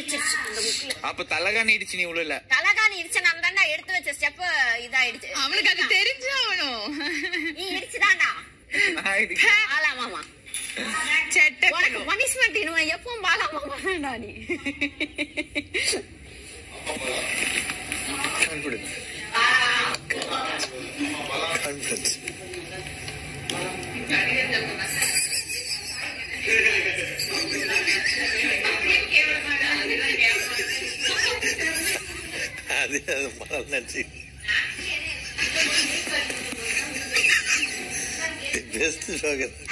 இடிச்சிருச்சு இந்த முக்குல அப்ப தலகாணி இடிச்சு நீ உள்ள தலகாணி இடிச்சனால தான்டா எடுத்து வச்ச ஸ்டெப் இதாயிடுச்சு அவனுக்கு அது தெரிஞ்சாகணும் நீ இடிச்சுதான்டா நான் இடிக்க பாலாமாமா செட்ட உனக்கு பனிஷ்மெண்ட் இனிமே எப்பவும் பாலாமாமா நீ கான்பிடன்ஸ் கான்பிடன்ஸ் அது அது மணல் நினச்சி பெஸ்ட் ஷோகர்